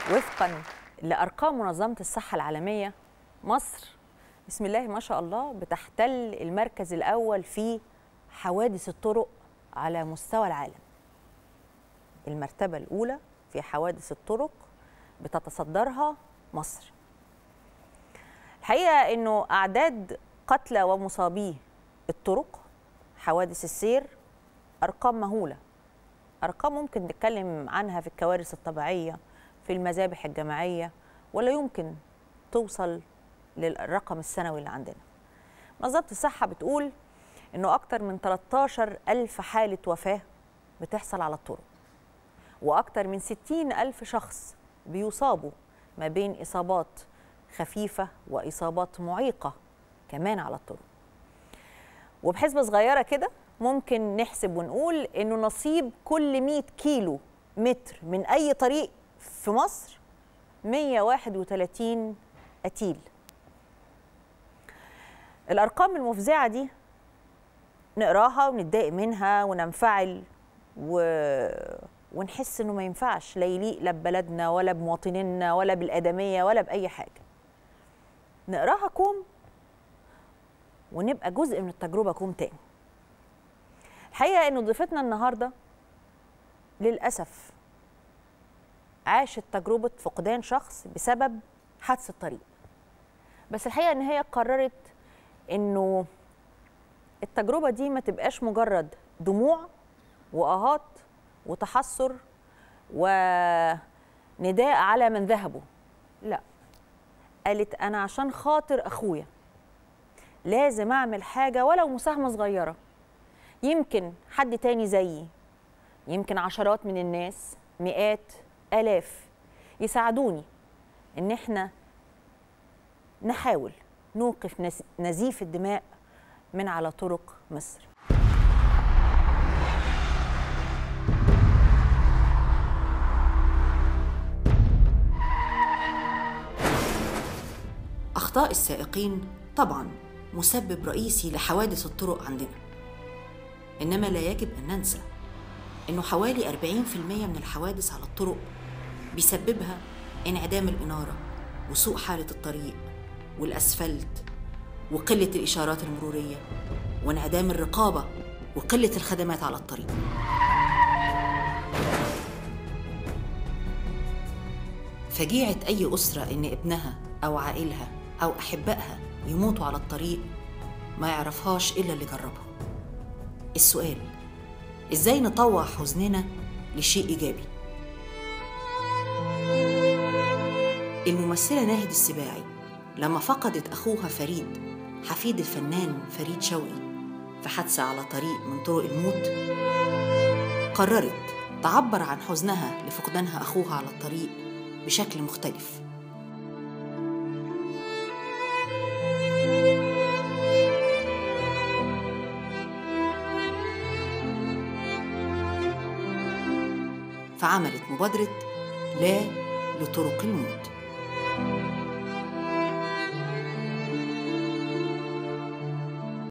وفقا لارقام منظمه الصحه العالميه مصر بسم الله ما شاء الله بتحتل المركز الاول في حوادث الطرق على مستوى العالم المرتبه الاولى في حوادث الطرق بتتصدرها مصر الحقيقه انه اعداد قتلى ومصابي الطرق حوادث السير ارقام مهوله ارقام ممكن نتكلم عنها في الكوارث الطبيعيه في المذابح الجماعيه ولا يمكن توصل للرقم السنوي اللي عندنا منظمه الصحه بتقول انه اكتر من 13 الف حاله وفاه بتحصل على الطرق واكتر من 60 الف شخص بيصابوا ما بين اصابات خفيفه واصابات معيقه كمان على الطرق وبحسبه صغيره كده ممكن نحسب ونقول انه نصيب كل 100 كيلو متر من اي طريق في مصر 131 قتيل الارقام المفزعه دي نقراها ونتضايق منها وننفعل و... ونحس انه ما ينفعش لا يليق لا ببلدنا ولا بمواطنينا ولا بالادميه ولا باي حاجه نقراها كوم ونبقى جزء من التجربه كوم تاني الحقيقه ان ضيفتنا النهارده للاسف عاشت تجربه فقدان شخص بسبب حادث الطريق بس الحقيقه ان هي قررت انه التجربه دي ما تبقاش مجرد دموع واهات وتحسر ونداء على من ذهبوا لا قالت انا عشان خاطر اخويا لازم اعمل حاجه ولو مساهمه صغيره يمكن حد تاني زيي يمكن عشرات من الناس مئات الاف يساعدوني ان احنا نحاول نوقف نزيف الدماء من على طرق مصر أخطاء السائقين طبعا مسبب رئيسي لحوادث الطرق عندنا إنما لا يجب أن ننسى إنه حوالي 40% من الحوادث على الطرق بيسببها انعدام الإنارة وسوء حالة الطريق والأسفلت وقلة الإشارات المرورية وانعدام الرقابة وقلة الخدمات على الطريق فجيعة أي أسرة إن ابنها أو عائلها أو أحبائها يموتوا على الطريق ما يعرفهاش إلا اللي جربها السؤال إزاي نطوع حزننا لشيء إيجابي الممثلة ناهد السباعي لما فقدت أخوها فريد حفيد الفنان فريد شوقي في حادثة على طريق من طرق الموت قررت تعبر عن حزنها لفقدانها أخوها على الطريق بشكل مختلف فعملت مبادرة لا لطرق الموت